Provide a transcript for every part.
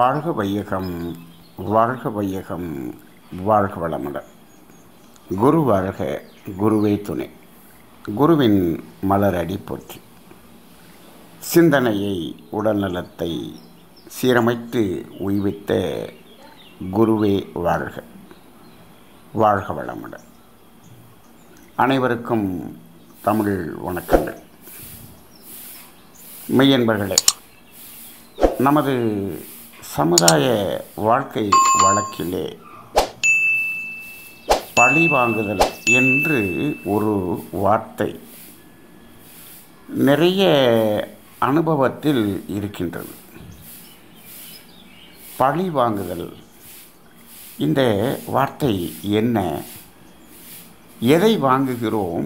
வாழ்க வையகம் வாழ்க வையகம் வாழ்க வளமுடன் குரு வாழ்க குருவே துணை குருவின் மலரடி போற்றி சிந்தனையை உடல்நலத்தை சீரமைத்து உய்வித்த குருவே வாழ்க வாழ்க வளமுடன் அனைவருக்கும் தமிழ் வணக்கங்கள் மெய்யன்பர்களே நமது சமுதாய வாழ்க்கை வழக்கிலே பழி வாங்குதல் என்று ஒரு வார்த்தை நிறைய அனுபவத்தில் இருக்கின்றது பழி வாங்குதல் இந்த வார்த்தை என்ன எதை வாங்குகிறோம்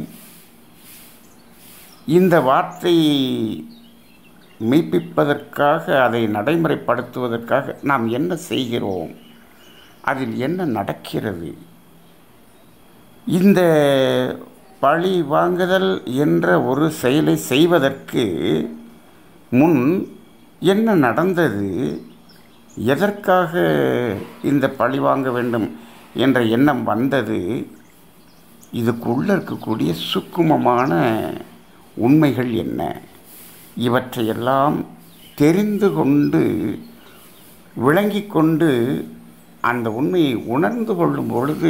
இந்த வார்த்தையை மெய்ப்பிப்பதற்காக அதை நடைமுறைப்படுத்துவதற்காக நாம் என்ன செய்கிறோம் அதில் என்ன நடக்கிறது இந்த பழி வாங்குதல் என்ற ஒரு செயலை செய்வதற்கு முன் என்ன நடந்தது எதற்காக இந்த பழி வாங்க வேண்டும் என்ற எண்ணம் வந்தது இதுக்குள்ளே இருக்கக்கூடிய சுக்குமமான உண்மைகள் என்ன இவற்றையெல்லாம் தெரிந்து கொண்டு விளங்கி கொண்டு அந்த உண்மையை உணர்ந்து கொள்ளும் பொழுது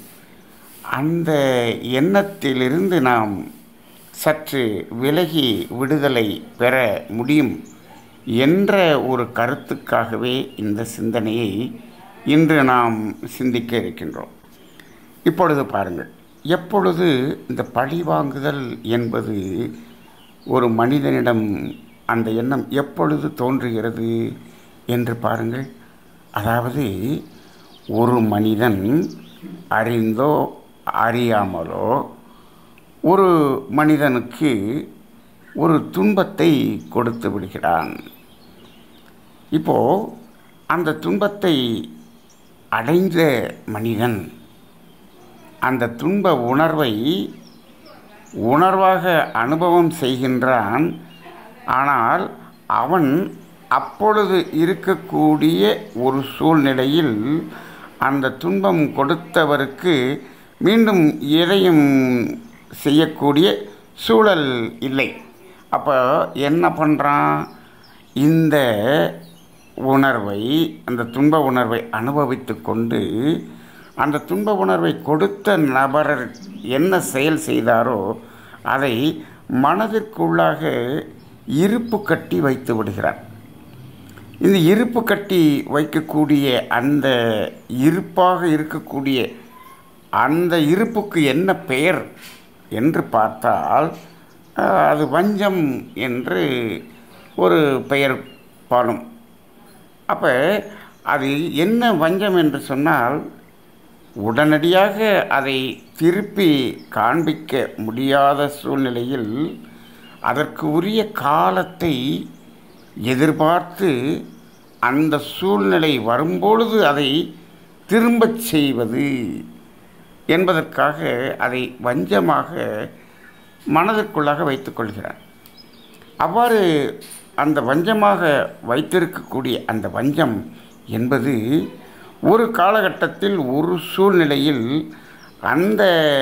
அந்த எண்ணத்திலிருந்து நாம் சற்று விலகி விடுதலை பெற முடியும் என்ற ஒரு கருத்துக்காகவே இந்த சிந்தனையை இன்று நாம் சிந்திக்க இருக்கின்றோம் இப்பொழுது பாருங்கள் எப்பொழுது இந்த பழி வாங்குதல் என்பது ஒரு மனிதனிடம் அந்த எண்ணம் எப்பொழுது தோன்றுகிறது என்று பாருங்கள் அதாவது ஒரு மனிதன் அறிந்தோ அறியாமலோ ஒரு மனிதனுக்கு ஒரு துன்பத்தை கொடுத்து விடுகிறான் இப்போது அந்த துன்பத்தை அடைந்த மனிதன் அந்த துன்ப உணர்வை உணர்வாக அனுபவம் செய்கின்றான் ஆனால் அவன் அப்பொழுது இருக்கக்கூடிய ஒரு சூழ்நிலையில் அந்த துன்பம் கொடுத்தவருக்கு மீண்டும் எதையும் செய்யக்கூடிய சூழல் இல்லை அப்போ என்ன பண்ணுறான் இந்த உணர்வை அந்த துன்ப உணர்வை அனுபவித்து கொண்டு அந்த துன்ப உணர்வை கொடுத்த நபர் என்ன செயல் செய்தாரோ அதை மனதிற்குள்ளாக இருப்பு கட்டி வைத்து விடுகிறார் இந்த இருப்பு கட்டி வைக்கக்கூடிய அந்த இருப்பாக இருக்கக்கூடிய அந்த இருப்புக்கு என்ன பெயர் என்று பார்த்தால் அது வஞ்சம் என்று ஒரு பெயர் பாடும் அப்போ அது என்ன வஞ்சம் என்று சொன்னால் உடனடியாக அதை திருப்பி காண்பிக்க முடியாத சூழ்நிலையில் அதற்கு உரிய காலத்தை எதிர்பார்த்து அந்த சூழ்நிலை வரும்பொழுது அதை திரும்பச் செய்வது என்பதற்காக அதை வஞ்சமாக மனதிற்குள்ளாக வைத்துக்கொள்கிறார் அவ்வாறு அந்த வஞ்சமாக வைத்திருக்கக்கூடிய அந்த வஞ்சம் என்பது ஒரு காலகட்டத்தில் ஒரு சூழ்நிலையில் அந்த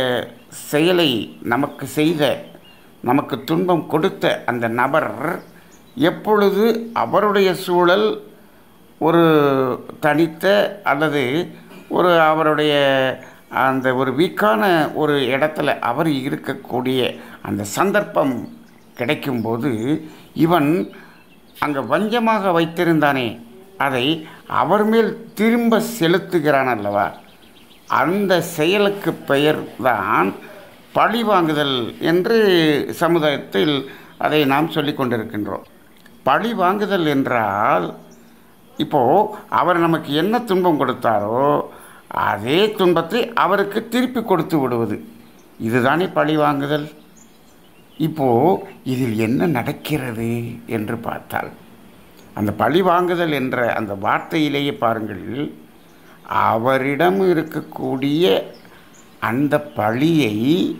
செயலை நமக்கு செய்த நமக்கு துன்பம் கொடுத்த அந்த நபர் எப்பொழுது அவருடைய சூழல் ஒரு தனித்த அல்லது ஒரு அவருடைய அந்த ஒரு வீக்கான ஒரு இடத்துல அவர் இருக்கக்கூடிய அந்த சந்தர்ப்பம் கிடைக்கும்போது இவன் அங்கே வஞ்சமாக வைத்திருந்தானே அதை அவர் மேல் திரும்ப செலுத்துகிறான் அல்லவா அந்த செயலுக்கு பெயர் தான் பழி வாங்குதல் என்று சமுதாயத்தில் அதை நாம் சொல்லி கொண்டிருக்கின்றோம் பழி வாங்குதல் என்றால் இப்போது அவர் நமக்கு என்ன துன்பம் கொடுத்தாரோ அதே துன்பத்தை அவருக்கு திருப்பி கொடுத்து விடுவது இதுதானே பழி வாங்குதல் இப்போது இதில் என்ன நடக்கிறது என்று பார்த்தால் அந்த பழி வாங்குதல் என்ற அந்த வார்த்தையிலேயே பாருங்கள் அவரிடம் இருக்கக்கூடிய அந்த பழியை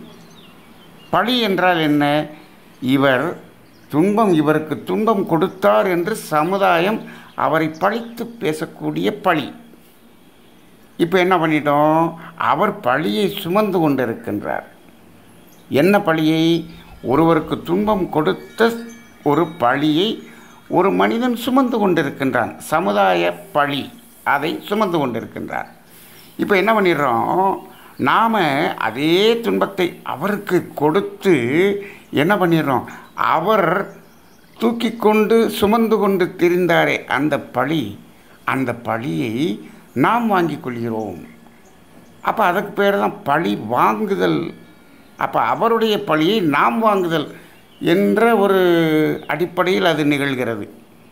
பழி என்றால் என்ன இவர் துன்பம் இவருக்கு துன்பம் கொடுத்தார் என்று சமுதாயம் அவரை பழித்து பேசக்கூடிய பழி இப்போ என்ன பண்ணிட்டோம் அவர் பழியை சுமந்து கொண்டிருக்கின்றார் என்ன பழியை ஒருவருக்கு துன்பம் கொடுத்த ஒரு பழியை ஒரு மனிதன் சுமந்து கொண்டிருக்கின்றான் சமுதாய பழி அதை சுமந்து கொண்டிருக்கின்றார் இப்போ என்ன பண்ணிடுறோம் நாம் அதே துன்பத்தை அவருக்கு கொடுத்து என்ன பண்ணிடுறோம் அவர் தூக்கி கொண்டு சுமந்து கொண்டு திரிந்தாரே அந்த பழி அந்த பழியை நாம் வாங்கிக் கொள்கிறோம் அப்போ அதுக்கு பேர் தான் பழி வாங்குதல் அப்போ அவருடைய பழியை நாம் வாங்குதல் என்ற ஒரு அடிப்படையில் அது நிகழ்கிறது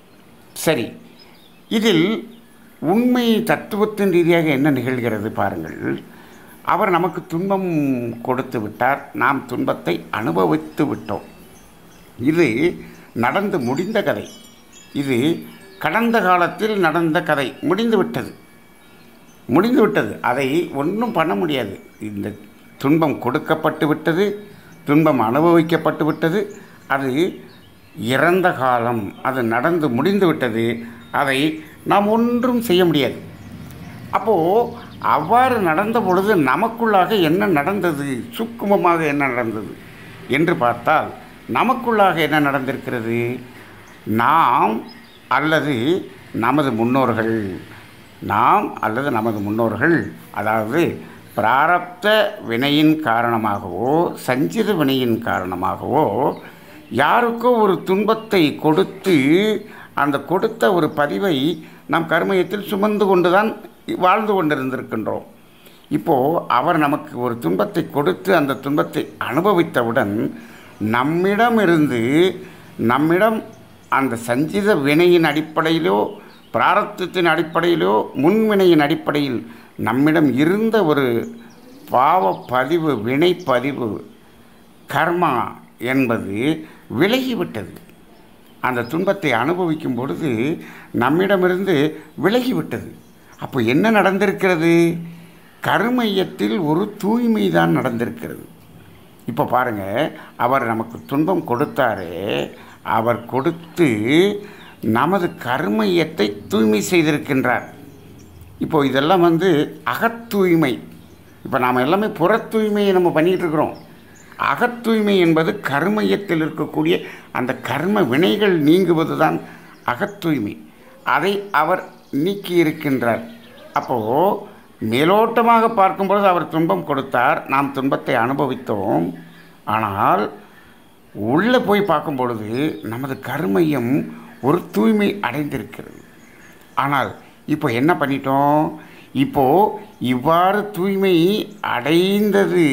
சரி இதில் உண்மை தத்துவத்தின் ரீதியாக என்ன நிகழ்கிறது பாருங்கள் அவர் நமக்கு துன்பம் கொடுத்து விட்டார் நாம் துன்பத்தை அனுபவித்து விட்டோம் இது நடந்து முடிந்த கதை இது கடந்த காலத்தில் நடந்த கதை முடிந்து விட்டது முடிந்து விட்டது அதை ஒன்றும் பண்ண முடியாது இந்த துன்பம் கொடுக்கப்பட்டு விட்டது துன்பம் அனுபவிக்கப்பட்டு விட்டது அது இறந்த காலம் அது நடந்து முடிந்து விட்டது அதை நாம் ஒன்றும் செய்ய முடியாது அப்போது அவ்வாறு நடந்த பொழுது நமக்குள்ளாக என்ன நடந்தது சூக்குமமாக என்ன நடந்தது என்று பார்த்தால் நமக்குள்ளாக என்ன நடந்திருக்கிறது நாம் அல்லது நமது முன்னோர்கள் நாம் அல்லது நமது முன்னோர்கள் அதாவது பிராரப்த வினையின் காரணமாகவோ சஞ்சித வினையின் காரணமாகவோ யாருக்கோ ஒரு துன்பத்தை கொடுத்து அந்த கொடுத்த ஒரு பதிவை நாம் கர்மயத்தில் சுமந்து கொண்டு தான் வாழ்ந்து கொண்டிருந்திருக்கின்றோம் இப்போது அவர் நமக்கு ஒரு துன்பத்தை கொடுத்து அந்த துன்பத்தை அனுபவித்தவுடன் நம்மிடமிருந்து நம்மிடம் அந்த சஞ்சித வினையின் அடிப்படையிலோ பிராரத்தத்தின் அடிப்படையிலோ முன்வினையின் அடிப்படையில் நம்மிடம் இருந்த ஒரு பாவ பதிவு வினை பதிவு கர்மா என்பது விலகிவிட்டது அந்த துன்பத்தை அனுபவிக்கும் பொழுது நம்மிடமிருந்து விலகிவிட்டது அப்போ என்ன நடந்திருக்கிறது கருமையத்தில் ஒரு தூய்மை தான் நடந்திருக்கிறது இப்போ பாருங்கள் அவர் நமக்கு துன்பம் கொடுத்தாரே அவர் கொடுத்து நமது கர்மையத்தை தூய்மை செய்திருக்கின்றார் இப்போ இதெல்லாம் வந்து அகத்தூய்மை இப்போ நாம் எல்லாமே புற தூய்மையை நம்ம பண்ணிகிட்டு இருக்கிறோம் அகத்தூய்மை என்பது கர்மயத்தில் இருக்கக்கூடிய அந்த கர்ம வினைகள் நீங்குவது தான் அகத்தூய்மை அதை அவர் நீக்கி இருக்கின்றார் அப்போது மேலோட்டமாக பார்க்கும்பொழுது அவர் துன்பம் கொடுத்தார் நாம் துன்பத்தை அனுபவித்தோம் ஆனால் உள்ளே போய் பார்க்கும் பொழுது நமது கர்மையம் ஒரு தூய்மை அடைந்திருக்கிறது ஆனால் இப்போ என்ன பண்ணிட்டோம் இப்போ இவ்வாறு தூய்மை அடைந்தது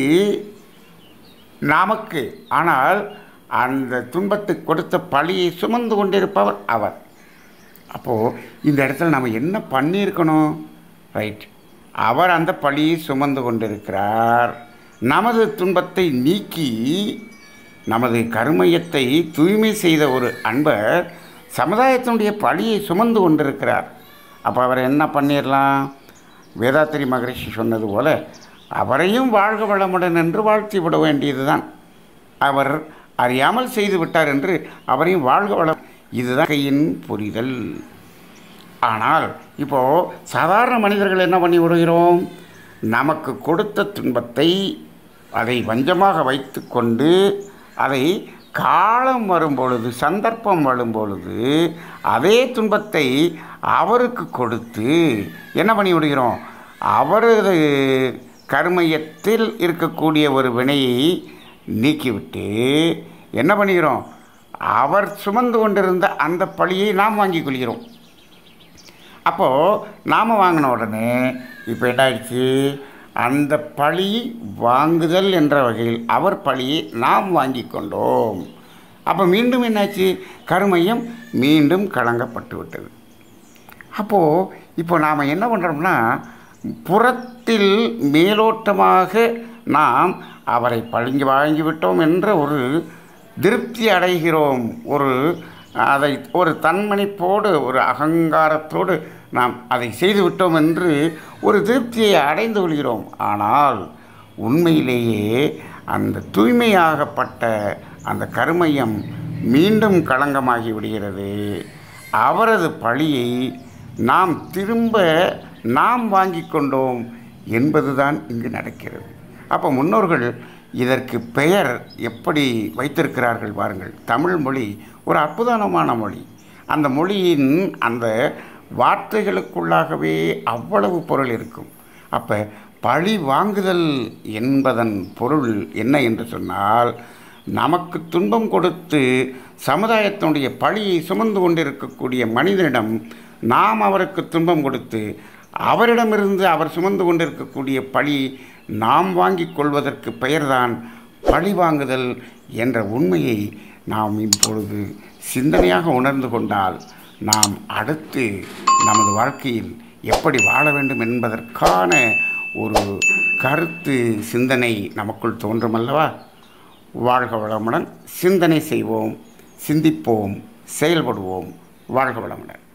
நமக்கு ஆனால் அந்த துன்பத்தை கொடுத்த பழியை சுமந்து கொண்டிருப்பவர் அவர் அப்போது இந்த இடத்துல நம்ம என்ன பண்ணியிருக்கணும் ரைட் அவர் அந்த பழியை சுமந்து கொண்டிருக்கிறார் நமது துன்பத்தை நீக்கி நமது கருமையத்தை தூய்மை செய்த ஒரு அன்பர் சமுதாயத்தினுடைய பழியை சுமந்து கொண்டிருக்கிறார் அப்போ அவர் என்ன பண்ணிடலாம் வேதாத்திரி மகரிஷி சொன்னது போல அவரையும் வாழ்க வளமுடன் என்று வாழ்த்தி விட வேண்டியதுதான் அவர் அறியாமல் செய்து விட்டார் என்று அவரையும் வாழ்க வளம் இதுதான் கையின் புரிதல் ஆனால் இப்போது சாதாரண மனிதர்கள் என்ன பண்ணி விடுகிறோம் நமக்கு கொடுத்த துன்பத்தை அதை வஞ்சமாக வைத்து கொண்டு அதை காலம் வரும்பொழுது சந்தர்ப்பம் வரும்பொழுது அதே துன்பத்தை அவருக்கு கொடுத்து என்ன பண்ணி விடுகிறோம் அவரது கர்மயத்தில் இருக்கக்கூடிய ஒரு வினையை நீக்கிவிட்டு என்ன பண்ணுகிறோம் அவர் சுமந்து கொண்டிருந்த அந்த பழியை நாம் வாங்கிக் கொள்கிறோம் அப்போது நாம் வாங்கின உடனே இப்போ என்ன ஆயிடுச்சு அந்த பழி வாங்குதல் என்ற வகையில் அவர் பழியை நாம் வாங்கி கொண்டோம் அப்போ மீண்டும் என்னாச்சு கருமையம் மீண்டும் கலங்கப்பட்டு விட்டது அப்போது இப்போ நாம் என்ன பண்ணுறோம்னா புறத்தில் மேலோட்டமாக நாம் அவரை பழுங்கி வாங்கிவிட்டோம் என்ற ஒரு திருப்தி அடைகிறோம் ஒரு அதை ஒரு தன்மணிப்போடு ஒரு அகங்காரத்தோடு நாம் அதை செய்து விட்டோம் என்று ஒரு திருப்தியை அடைந்து கொள்கிறோம் ஆனால் உண்மையிலேயே அந்த தூய்மையாகப்பட்ட அந்த கருமையம் மீண்டும் களங்கமாகி விடுகிறது அவரது பழியை நாம் திரும்ப நாம் வாங்கி கொண்டோம் என்பதுதான் இங்கு நடக்கிறது அப்போ முன்னோர்கள் இதற்கு பெயர் எப்படி வைத்திருக்கிறார்கள் பாருங்கள் தமிழ் மொழி ஒரு அற்புதமான மொழி அந்த மொழியின் அந்த வார்த்தைகளுக்குள்ளாகவே அவ்வளவு பொருள் இருக்கும் அப்போ பழி வாங்குதல் என்பதன் பொருள் என்ன என்று சொன்னால் நமக்கு துன்பம் கொடுத்து சமுதாயத்தினுடைய பழியை சுமந்து கொண்டிருக்கக்கூடிய மனிதனிடம் நாம் அவருக்கு துன்பம் கொடுத்து அவரிடமிருந்து அவர் சுமந்து கொண்டிருக்கக்கூடிய பழி நாம் வாங்கிக் கொள்வதற்கு பெயர்தான் பழி வாங்குதல் என்ற உண்மையை நாம் இப்பொழுது சிந்தனையாக உணர்ந்து கொண்டால் நாம் அடுத்து நமது வாழ்க்கையில் எப்படி வாழ வேண்டும் என்பதற்கான ஒரு கருத்து சிந்தனை நமக்குள் தோன்றும் அல்லவா வாழ்க வளமுடன் சிந்தனை செய்வோம் சிந்திப்போம் செயல்படுவோம் வாழ்க வளமுடன்